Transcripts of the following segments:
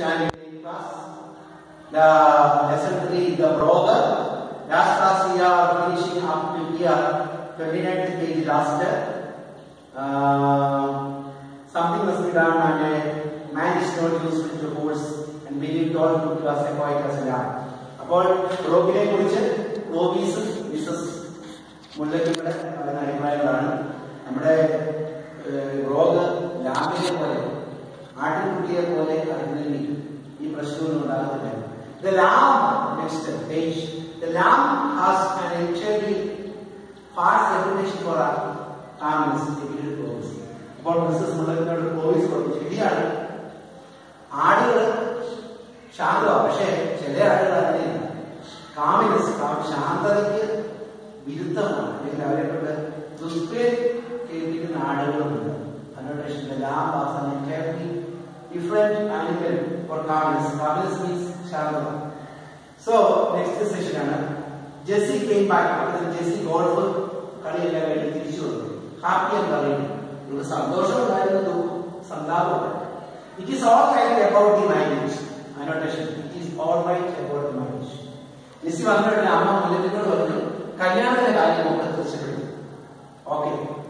channel class. The lesson 3, the blogger. Last class we are finishing up to here, 29th page last. Uh, something must be done and a man is not useful to horse and believe all good to us a quiet as a lamb. അപ്പോൾ റോഗിനെ കുറിച്ച് റോബീസും Mises മുല്ലയ്ക്കുടെ പറയുന്ന അഭിപ്രായങ്ങളാണ് നമ്മുടെ rogue ലാമ്പിനെ പോലെ ആട്ടിൻകുട്ടിയെ പോലെ അതിനുള്ളിൽ ഈ പ്രശ്നമൊന്നും ഉണ്ടാകുന്നില്ല the lamb next page the lamb has an extremely fast reputation for commons അപ്പോൾ മിസ്സസ് മുള്ളക്കിനോട് പോലീസ് പറഞ്ഞു ശരിയാണ് ആടുകൾ ശാന്തമാണ് പക്ഷേ ചില ആടുകൾ അങ്ങനെയാണ് കാമിനസ് ശാന്തതയ്ക്ക് വിരുദ്ധമാണ് അല്ലെങ്കിൽ അവരെ കൊണ്ട് ദുഷ്പേര് കേൾപ്പിക്കുന്ന ആടുകളുമുണ്ട് annotation lamb was an entirely different animal for calmness. Calmness means ശാന്തത. So next session ആണ് Jessie came back after Jessie golf കളിയെല്ലാം കഴിഞ്ഞ് തിരിച്ചു വന്നു ഹാപ്പി എന്ന് പറയുന്നു ഇവിടെ സന്തോഷം ഉണ്ടായിരുന്നു ദുഃഖം സന്താപം it is all right about the marriage annotation it is all right about the marriage Jessie വന്നിട്ട് അമ്മ മുല്ലത്തിനോട് പറഞ്ഞു കല്യാണത്തിന്റെ കാര്യം നമുക്ക് തീർച്ചപ്പെടുത്തി ഓക്കെ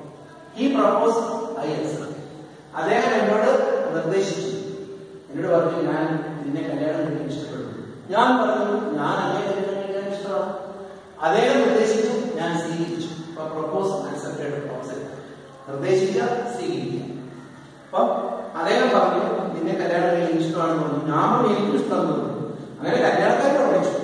ഈ പ്രപ്പോസ് ഐ എസ് അദ്ദേഹം എന്നോട് നിർദ്ദേശിച്ചു എന്നോട് പറഞ്ഞു ഞാൻ നിന്നെ കല്യാണം കഴിക്കാൻ ഇഷ്ടപ്പെടുന്നു ഞാൻ പറഞ്ഞു ഞാൻ അങ്ങനെ കല്യാണം കഴിക്കാൻ ഇഷ്ടമാണ് അദ്ദേഹം നിർദ്ദേശിച്ചു ഞാൻ സ്വീകരിച്ചു പ്രപ്പോസ് ആക്സെപ്റ്റഡ് പ്രപ്പോസൽ നിർദ്ദേശിക്കുക സ്വീകരിക്കുക അപ്പൊ അദ്ദേഹം പറഞ്ഞു നിന്നെ കല്യാണം കഴിക്കാൻ ഇഷ്ടമാണെന്ന് പറഞ്ഞു ഞാൻ പറഞ്ഞു എനിക്ക് ഇഷ്ടം തോന്നുന്നു അങ്ങനെ കല്യാണക്കാരെ വിളിച്ചു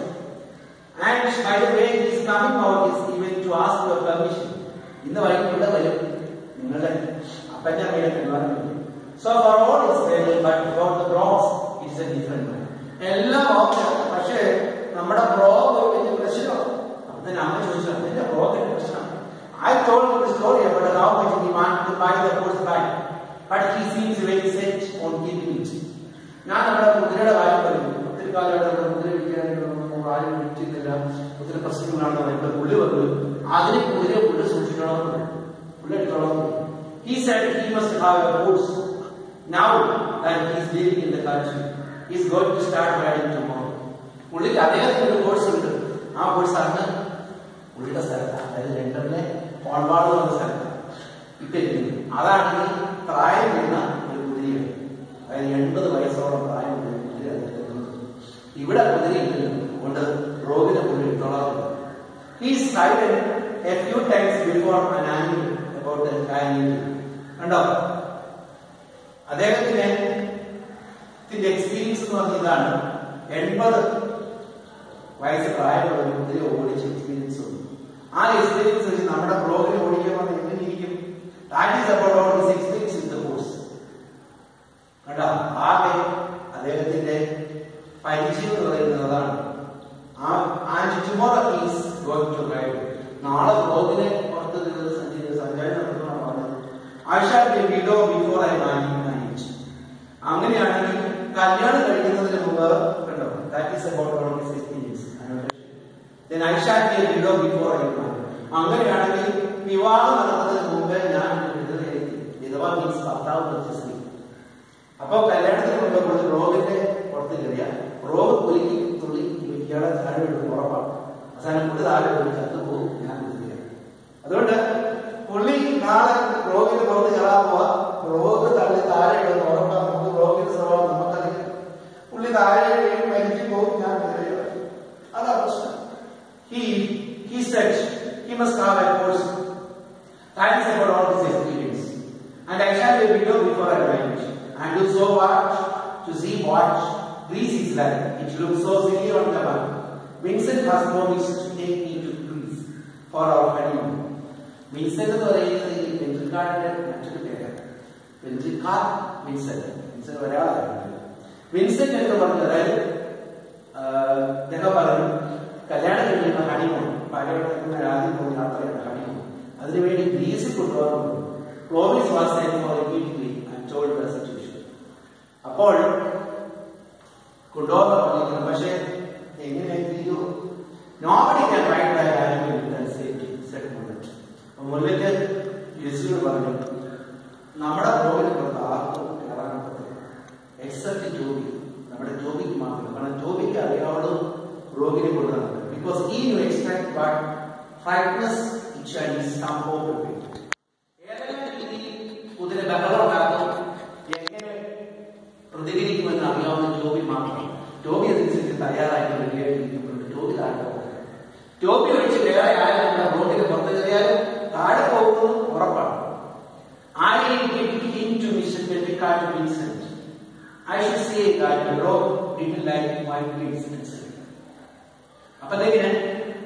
and by the way is coming out is even to ask your permission ഇന്ന് വൈകിട്ട് വരും നിങ്ങളുടെ അപ്പന്റെ അമ്മയുടെ കല്യാണം so for all is very but for the bros it's a different എല്ലാം ഓക്കെ പക്ഷേ നമ്മുടെ ബ്രോഗ് ഒരു വലിയ പ്രശ്നമാണ് അപ്പൊ തന്നെ അമ്മ ചോദിച്ചു അതിന്റെ ബ്രോഗിന്റെ പ്രശ്നം I told him the story about how much he wanted to buy the horse back, but he seems very set on keeping it. ഞാൻ നമ്മുടെ കുതിരയുടെ കാര്യം പറഞ്ഞു ഒത്തിരി കാലമായിട്ട് നമ്മുടെ കുതിര വിൽക്കാനായിട്ട് ആരും വിൽക്കുന്നില്ല ഒത്തിരി പ്രശ്നങ്ങളാണ് നമ്മുടെ പുള്ളി വന്നു അതിന് കുതിര പുള്ളി സൂക്ഷിക്കണമെന്ന് പുള്ളി എടുക്കണമെന്ന് He said he must have a horse. Now that he is living in the country, he is going to start riding tomorrow. പുള്ളിക്ക് അദ്ദേഹത്തിന് ഒരു കോഴ്സ് ഉണ്ട് ആ കോഴ്സാണ് പുള്ളിയുടെ സ്ഥലത്ത് അതായത് ലണ്ടനിലെ കോൺവാൾ എന്ന സ്ഥലത്ത് ഇപ്പൊ ഇരിക്കുന്നത് അതാണ് ഈ പ്രായം വരുന്ന ഒരു കുതിരയാണ് അതായത് എൺപത് വയസ്സോളം പ്രായമുള്ള ഒരു കുതിര ഇവിടെ കുതിരയില്ല കൊണ്ട് റോഗിനെ പുള്ളി ഇട്ടോളാറുണ്ട് He cited a few times before an animal about the animal. കണ്ടോ അദ്ദേഹത്തിന് ഇതിന്റെ എക്സ്പീരിയൻസ് എന്ന് പറഞ്ഞ ഇതാണ് എൺപത് വയസ്സ് പ്രായമുള്ള ഒരു കുതിര ഓടിച്ച എക്സ്പീരിയൻസ് ഉണ്ട് ആ എക്സ്പീരിയൻസ് വെച്ച് നമ്മുടെ ബ്ലോഗിൽ ഓടിക്കാൻ പറഞ്ഞ എങ്ങനെ ഇരിക്കും that is about all his experience in the course കണ്ടോ ആകെ അദ്ദേഹത്തിന്റെ പരിചയം എന്ന് പറയുന്നത് അതാണ് ആ and tomorrow is going to ride നാളെ ബ്ലോഗിനെ പുറത്ത് നിന്ന് സഞ്ചരി സഞ്ചാരം നടത്തുന്നതാണ് പറഞ്ഞത് I shall be widow before I manage അങ്ങനെയാണെങ്കിൽ കല്യാണം കഴിക്കുന്നതിന് മുമ്പ് കണ്ടോ that is about all his experience then I shall be a widow before I marry. അങ്ങനെയാണെങ്കിൽ വിവാഹം നടക്കുന്നതിന് മുമ്പേ ഞാൻ വിധവയായി വിധവ മീൻസ് ഭർത്താവ് പ്രത്യസ്തി അപ്പൊ കല്യാണത്തിന് മുമ്പ് പുള്ളി റോഗിന്റെ പുറത്ത് കയറിയ റോഗ് കുലുക്കി തുള്ളി ഇയാളെ താഴെ വിടും ഉറപ്പാണ് അവസാനം പുള്ളി താഴെ പോയി ചത്തുപോകും ഞാൻ വിധവയാണ് അതുകൊണ്ട് പുള്ളി നാളെ റോഗിന്റെ പുറത്ത് കയറാൻ പോവാ റോഗ് തള്ളി താഴെ ഇടുന്ന ഉറപ്പാണ് നമുക്ക് റോഗിന്റെ സ്വഭാവം നമുക്കറിയാം പുള്ളി താഴെ വീഴും മരിച്ചു പോകും ഞാൻ വിധവയാണ് അതാ പ്രശ്നം he he said he must have a course. That is about all his experience. And I shall be a widow before I marry. And do so watch to see what Greece is like. It looks so silly on the one. Vincent has promised to take me to Greece for our honeymoon. Vincent എന്ന് പറയുന്നത് ഈ വെഞ്ചിക്കാടിന്റെ മറ്റൊരു പേരാണ് വെഞ്ചിക്കാർ Vincent Vincent ഒരാളായിരുന്നു Vincent എന്ന് പറഞ്ഞത് അതായത് അദ്ദേഹം പറഞ്ഞു കല്യാണം കഴിയുന്ന ഹണിമൂൺ പലയിടത്തുന്ന ആദ്യം പോകുന്ന യാത്രയാണ് ഹണിമൂൺ അതിനുവേണ്ടി ഗ്രീസിൽ കൊണ്ടുപോകാറുണ്ട് Clovis was immediately I told the situation അപ്പോൾ കൊണ്ടുപോകാൻ പറഞ്ഞിരിക്കുന്നു പക്ഷേ എങ്ങനെ തിരിച്ചു nobody can ride the animal safety set Mullet Mullet യേശുവിന് പറഞ്ഞു നമ്മുടെ പ്രോഗ്രാം പുറത്ത് ആർക്കും കയറാൻ പറ്റില്ല എക്സെപ്റ്റ് ജോബി നമ്മുടെ ജോബിക്ക് മാത്രം കാരണം ജോബിക്ക് അറിയാവുള്ളൂ റോഗിനെ കൊണ്ട് നടക്കുന്നത് ബിക്കോസ് ഈ you expect but frightness it shall be സംഭവം ഏതെങ്കിലും രീതിയിൽ കുതിര ബഹളം ഉണ്ടാക്കും എങ്ങനെ പ്രതികരിക്കുമെന്ന് അറിയാവുന്ന ജോബി മാത്രം ജോബി അതനുസരിച്ച് തയ്യാറായിട്ട് റെഡിയായിട്ടിരിക്കുന്നുണ്ട് ജോബി താഴെ പോകും ജോബി ഒഴിച്ച് വേറെ ആരും റോഡിൽ പുറത്തു കയറിയാലും താഴെ പോകുന്നത് ഉറപ്പാണ് I get him to Mr. Pentecost Vincent. I should say that the road didn't like my Vincent. അപ്പത്തേക്കിന്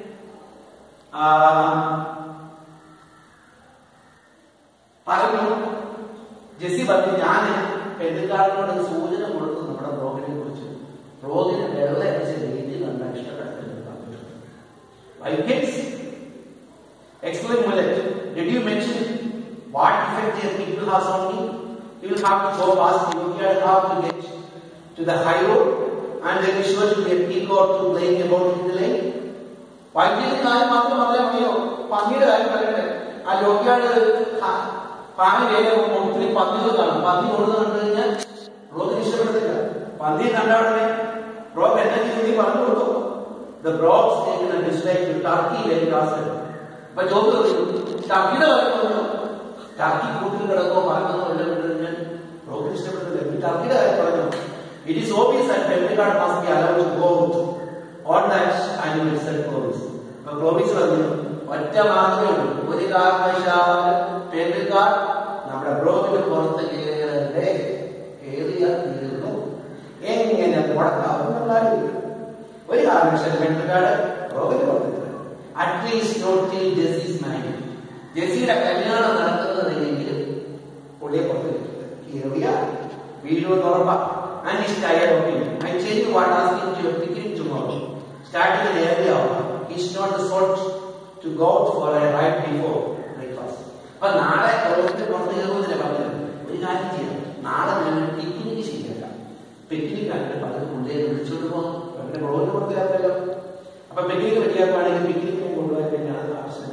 പറഞ്ഞു ജെസ്സി പറഞ്ഞു ഞാൻ പെണ്ണുകാരനോട് സൂചന കൊടുത്തു നമ്മുടെ ബ്ലോഗിനെ കുറിച്ച് ബ്ലോഗിന് വെള്ള അടിച്ച രീതി കണ്ട ഇഷ്ടപ്പെടുത്തുന്നു വൈകേറ്റ്സ് Explain Mullet, did you mention what effect your people has on me? You will have to go past the you will have to get to the high road and there is sure to be a peacock to playing about in the lane. വൈദ്യുതി കാര്യം മാത്രം പറഞ്ഞാൽ മതിയോ പന്നിയുടെ കാര്യം പറയട്ടെ ആ ലോക്കിയാട് പാനി വേഗം ഒത്തിരി പന്നികൾ കാണും പന്നി കൊടുത്തു കണ്ടു കഴിഞ്ഞാൽ റോഗിന് ഇഷ്ടപ്പെടത്തില്ല പന്നി കണ്ടവിടെ റോഗ് എന്നെ രീതി പറഞ്ഞു കൊടുത്തു the broads taken a dislike to turkey very castle അപ്പൊ ജോബ് ടർക്കിയുടെ കാര്യം പറഞ്ഞു ടർക്കി കൂട്ടിൽ കിടക്കോ പറക്കുന്നോ എല്ലാം കണ്ടു കഴിഞ്ഞാൽ റോഗിന് ഇഷ്ടപ്പെടത്തില്ല ഈ ടർക്കിയുടെ കാര്യം പറഞ്ഞു ഇറ്റ് ഈസ് ഓബിയസ് ആൻഡ് പെൻഡിക്കാർഡ് must be allowed to go on that animal cell Clovis അപ്പൊ ക്ലോബീസ് പറഞ്ഞു ഒറ്റ മാത്രമേ ഉള്ളൂ ഒരു കാരണവശാലും പെൻഡിക്കാർ നമ്മുടെ ബ്രോഗിന് പുറത്ത് കയറല്ലേ കയറിയാൽ തീരുന്നു എങ്ങനെ മുടക്കാവുന്ന ഒരു കാരണവശാലും പെൻഡിക്കാട് ബ്രോഗിന് പുറത്ത് at least not till Jessie's marry ജെസിയുടെ കല്യാണം നടക്കുന്നതെങ്കിലും പുള്ളിയെ പുറത്ത് കയറിയ വീഴുമെന്ന് ഉറപ്പാ and he's tired of him. I tell you what, asking to your picnic tomorrow. Starting in the early hour. He's not the sort to go out for a ride before breakfast. അപ്പൊ നാളെ പ്രവർത്തി പുറത്ത് കയറുന്നതിനെ പറഞ്ഞത് ഒരു കാര്യം ചെയ്യാം നാളെ ഞാൻ പിക്നിക് ശരിയാക്കാം പിക്നിക് ആയിട്ട് പലരും കൊണ്ടേ വിളിച്ചോണ്ട് പോകാം അവരുടെ പ്രവർത്തി പുറത്തിലാക്കല്ലോ അപ്പൊ പിക്നിക് റെഡിയാക്കുകയാണെങ്കിൽ പിക്നിക്കിനെ കൊണ്ടുപോയി കഴിഞ്ഞാൽ അത് ആവശ്യം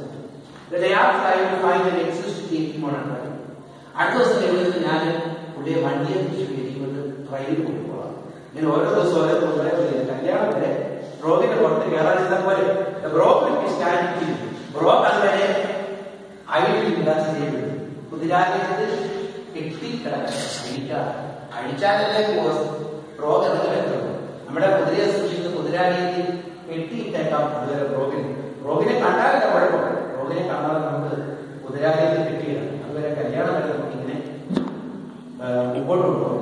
അടുത്ത ദിവസം കഴിയുന്നത് ഞാൻ പുള്ളിയെ വണ്ടിയെ പിടിച്ച് കയറ്റിക്കൊണ്ട് ട്രെയിനിൽ കൊണ്ടുപോകാം ഇങ്ങനെ ഓരോ ദിവസം ഓരോ ദിവസം കല്യാണം വരെ ബ്രോക്കിന്റെ പുറത്ത് കയറാൻ ഇഷ്ടം പോലെ ബ്രോക്ക് സ്റ്റാൻഡിങ് ബ്രോക്ക് അതുവരെ അഴിവില്ല ചെയ്യുന്നത് കുതിരാക്കുന്നത് കെട്ടിക്കിടക്കാൻ അഴിക്കാം അഴിച്ചാലല്ലേ ബ്രോക്ക് എന്നൊക്കെ വരുന്നത് നമ്മുടെ കുതിരയെ സൂക്ഷിക്കുന്ന കുതിരാരീതി കെട്ടിയിട്ടേക്കാം അതുവരെ ബ്രോക്കിന് ബ്രോക്കിനെ കണ്ടാലല്ല കുഴപ്പമില്ല ബ്രോക്കിനെ കണ്ടാൽ നമുക്ക് കുതിരാരീതി കെട്ടിയിടാം അതുവരെ കല്യാണം വരെ നമുക്ക് ഇങ്ങനെ മുമ്പോട്ട് കൊണ്ടുപോകും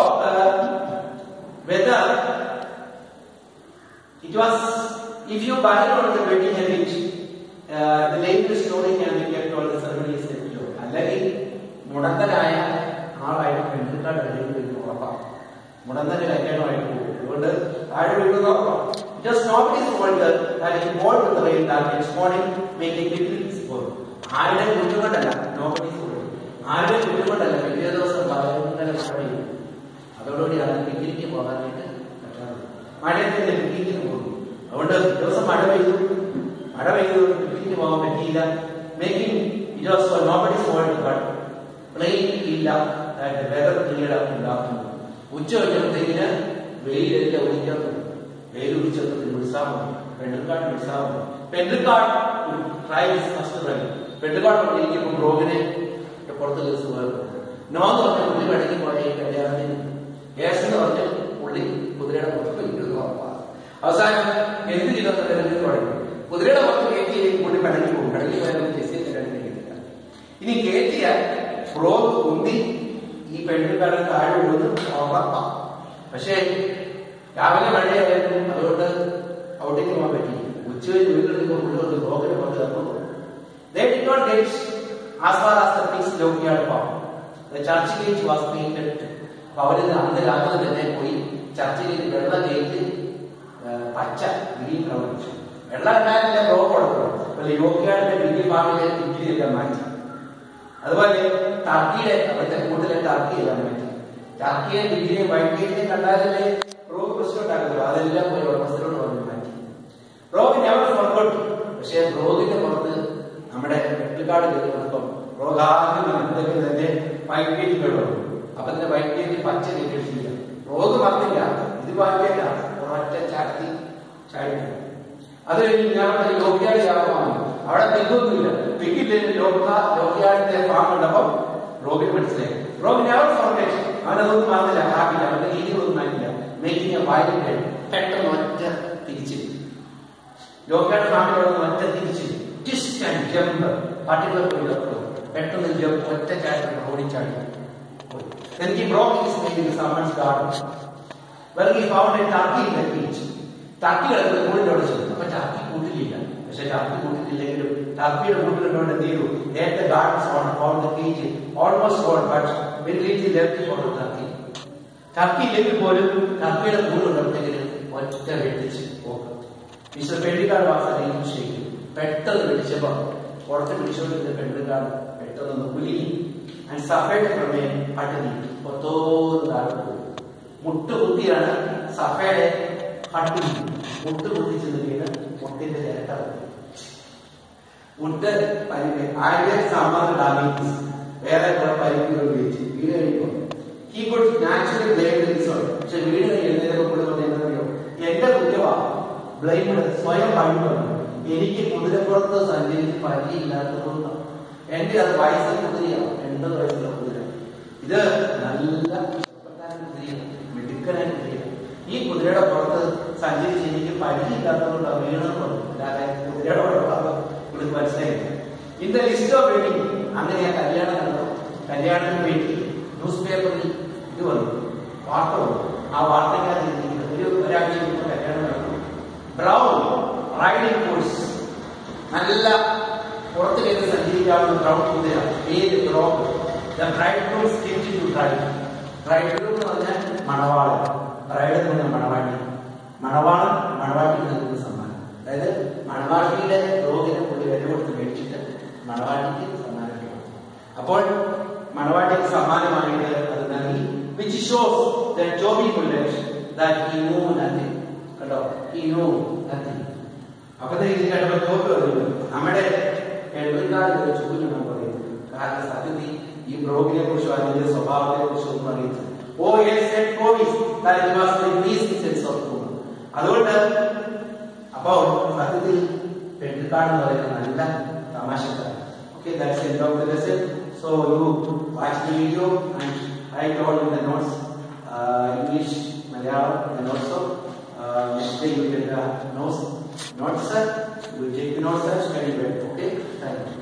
whether it was if you buy on the wedding habit uh, the later story can be kept on the ceremony is secure അല്ലെങ്കിൽ മുടന്തനായ ആളായിട്ട് പെൺകുട്ടികളുടെ ഇടയിൽ വരുന്ന ഉറപ്പാണ് മുടന്തന്റെ കല്യാണമായിട്ട് പോകും അതുകൊണ്ട് താഴെ വീഴുന്ന ഉറപ്പാണ് Just nobody's fault that he bought with the rain that next morning making picnics for ആരുടെ കുറ്റം നോബഡീസ് fault ആരുടെ കുറ്റം കൊണ്ടല്ല പിറ്റേ ദിവസം ഭയങ്കര മഴയും അതോടുകൂടിയാണ് പിക്നിക്ക് പോകാനായിട്ട് പറ്റാറ് മഴയത്തിന്റെ പിക്നിക്കിന് പോകും അതുകൊണ്ട് ദിവസം മഴ പെയ്തു മഴ പെയ്തു പിക്നിക്ക് പോകാൻ പറ്റിയില്ല making it was nobody fault but plain ഇല്ല വെതർ ക്ലിയർ ഉണ്ടാക്കുന്നു ഉച്ച കഴിഞ്ഞപ്പോഴത്തേക്കിന് വെയിലെല്ലാം ഒഴിക്കാൻ വെയിൽ ഒഴിച്ചപ്പോൾ ഉത്സാഹം പെണ്ണുകാട് ഉത്സാഹം പെണ്ണുകാട് ട്രൈസ് ഫസ്റ്റ് ട്രൈ പെണ്ണുകാട് ഇരിക്കുമ്പോൾ ബ്രോഗിനെ പുറത്ത് ദിവസം നോന്ന് പറഞ്ഞ പുള്ളി പണിക്ക് പോയ കല്യാണത്തിന് യേശു എന്ന് പറഞ്ഞ പുള്ളി കുതിരയുടെ പുറത്ത് ഇരിക്കുന്നു ഉറപ്പാണ് അവസാനം എന്ത് ചെയ്തെന്ന് തുടങ്ങി കുതിരയുടെ പുറത്ത് കയറ്റി പുള്ളി പണിക്ക് പോകും പണിക്ക് പോയാൽ ജെസ്സിയെ കല്യാണത്തിലേക്ക് ഇനി കയറ്റിയാൽ ഫ്രോഗ് ഉന്തി ഈ പെണ്ണുകാരൻ താഴെ വീഴുന്നു ഉറപ്പാ പക്ഷേ രാവിലെ മഴയായിരുന്നു അതുകൊണ്ട് ഔട്ടിങ് പോകാൻ പറ്റി ഉച്ചവരെ വീട്ടിൽ പുള്ളി ഫ്രോഗിനെ പുറത്ത് ഇറങ്ങുന്നു They did not get as far as the things Lokiad found. The church gate was painted. അപ്പൊ അവര് അന്ന് രാത്രി തന്നെ പോയി ചർച്ചിൽ വെള്ള ഗേറ്റ് പച്ച ഗ്രീൻ കളർ വെച്ചു വെള്ളം ഉണ്ടായിരുന്നില്ല ബ്രോ കൊടുക്കണം അപ്പൊ യോഗ്യാന്റെ വലിയ ഫാമിലെ ഡിഗ്രിയെല്ലാം മാറ്റി അതുപോലെ ടർക്കിയുടെ അവിടുത്തെ കൂടുതലെ ടർക്കിയെല്ലാം മാറ്റി ടർക്കിയെ ഡിഗ്രിയും വൈറ്റ് ഗേറ്റിനെ കണ്ടാലല്ലേ ബ്രോ പ്രശ്നം ഉണ്ടാക്കുമല്ലോ അതെല്ലാം പോയി ഉടമസ്ഥരോട് പറഞ്ഞു മാറ്റി ബ്രോക്ക് നെവർ ഫോർഗോട്ട് പക്ഷേ ബ്രോഗിന്റെ പുറത്ത് നമ്മുടെ വെട്ടുകാട് കയറി വന്നപ്പം ബ്രോഗാദ്യം ഇതൊക്കെ തന്നെ വൈറ്റ് ഗേറ്റ് വേണം അപ്പൊ തന്നെ വൈറ്റ് ഗേറ്റ് പച്ച ഗേറ്റ് റോഗ് മറന്നില്ല ഇത് ബാക്കിയല്ല ഒരൊറ്റ ചാടി ചാടി അത് കഴിഞ്ഞ് ഞാൻ ലോക്കിയാട് യാഗമാണ് അവിടെ പിക്കൊന്നുമില്ല പിക്കില്ലെങ്കിൽ ലോക ലോക്കിയാടിന്റെ ഫാം ഉണ്ടപ്പം റോബിന് മനസ്സിലായി റോബിൻ അവർ ഫോർമേഷൻ അവനതൊന്നും പറഞ്ഞില്ല ഹാപ്പില്ല അവന്റെ രീതികളൊന്നും മാറ്റില്ല മേക്കിംഗ് എ വയലന്റ് പെട്ടെന്ന് ഒറ്റ തിരിച്ചു ലോകയുടെ ഫാമിലുള്ള ഒറ്റ തിരിച്ച് twist and jump particular point പെട്ടെന്ന് ജമ്പ് ഒറ്റ ചാടി ഓടിച്ചാടി Then he brought his name in someone's garden. Well, he found a turkey in the cage. Turkey കിടക്കുന്ന കൂടിനോട് ചെന്നു അപ്പൊ ടർക്കി കൂട്ടിലില്ല പക്ഷെ ടർക്കി കൂട്ടിലില്ലെങ്കിലും ടർക്കിയുടെ കൂട്ടിലുണ്ടോണ്ട് എന്ത് ചെയ്തു നേരത്തെ gardens found the cage almost god but when reach left for turkey turkey ഇല്ലെങ്കിൽ പോലും ടർക്കിയുടെ കൂടുണ്ടെങ്കിൽ ഒറ്റ വെട്ടിച്ച് പോക്കും മിസ്റ്റർ പെണ്ണിക്കാട് വാസനയും ശരിക്കും പെട്ടെന്ന് പിടിച്ചപ്പോ പുറത്ത് പിടിച്ചുകൊണ്ടിരുന്ന പെണ്ണിക്കാട് പെട്ടെന്ന് കുലുങ്ങി ആൻഡ് സഫയുടെ ക്രമേ പട്ടിണി ഒത്തോന്ന് താഴെ പോയി മുട്ടുകുത്തിയാണ് സഫയുടെ പട്ടിണി മുട്ടുകുത്തി ചെന്ന് വീണ് മുട്ടിന്റെ ചിരട്ട മുട്ട് പരിപ്പ് ആദ്യ സാമ്പാർ ഡാമേജ് വേറെ കുറെ പരിപ്പുകൾ ഉപയോഗിച്ച് വീട് കഴിയുമ്പോൾ ഈ കുഡ് നാച്ചുറലി ബ്ലെയിം റിസോർട്ട് പക്ഷെ വീട് എഴുന്നേരൊക്കെ കൂടെ പറഞ്ഞോ എന്റെ കുറ്റവാ ബ്ലെയിം സ്വയം പണിയാണ് എനിക്ക് കുതിരപ്പുറത്ത് സഞ്ചരിച്ച് പരിചയമില്ലാത്തതുകൊണ്ടാണ് എന്റെ അത് വയസ്സിൽ കുതിരയാണ് എൺപത് വയസ്സുള്ള കുതിര ഇത് നല്ല ഇഷ്ടപ്പെട്ടാൽ കുതിരയാണ് മിടുക്കനായ കുതിരയാണ് ഈ കുതിരയുടെ പുറത്ത് സഞ്ചരിച്ച് എനിക്ക് പരിചയമില്ലാത്തതുകൊണ്ടാണ് വീണെന്ന് പറഞ്ഞു അല്ലാതെ കുതിരയുടെ കുഴപ്പമാണ് ഇവിടെ മനസ്സിലായില്ല in the list of wedding അങ്ങനെ ആ കല്യാണം കണ്ടു കല്യാണത്തിന് വേണ്ടി ന്യൂസ് പേപ്പറിൽ ഇത് വന്നു വാർത്ത വന്നു ആ വാർത്തയ്ക്കകത്ത് ഒരു ഒരാഴ്ച മുമ്പ് കല്യാണം നടന്നു ബ്രൗൺ റൈഡിംഗ് കോഴ്സ് നല്ല പുറത്തിലേക്ക് സഞ്ചരിക്കാവുന്ന ബ്രൗൺ കുതിര ഏത് broke the bride groom skit to drive bride groom എന്ന് പറഞ്ഞാൽ മണവാളൻ ബ്രൈഡ് എന്ന് പറഞ്ഞാൽ മണവാട്ടി മണവാളൻ മണവാട്ടിക്ക് നൽകുന്ന സമ്മാനം അതായത് മണവാട്ടിയുടെ രോഗിനെ പുള്ളി വില കൊടുത്ത് മേടിച്ചിട്ട് മണവാട്ടിക്ക് സമ്മാനം കൊടുക്കും അപ്പോൾ മണവാട്ടിക്ക് സമ്മാനമായിട്ട് അത് നൽകി which shows that Joby bullet that he no nothing കേട്ടോ ഹി നോ നത്തിങ് അപ്പൊ ഇത് കേട്ടപ്പോ ജോബി പറഞ്ഞു നമ്മുടെ എഴുപത്തിനാല് ചോദ്യം പറയുന്നത് കാരണം സത്യത്തിൽ ഈ ബ്രോഗിനെ കുറിച്ചോ അതിന്റെ സ്വഭാവത്തെ കുറിച്ചോ ഒന്നും അറിയിച്ചു ഓ എസ് അതുകൊണ്ട് അപ്പോ സത്യത്തിൽ പെൺകാട് എന്ന് പറയുന്നത് നല്ല തമാശക്കാരൻ okay that's end of the lesson so you watch the video and write all in the notes English Malayalam and also next day you get the notes notes you take the notes and study well okay thank you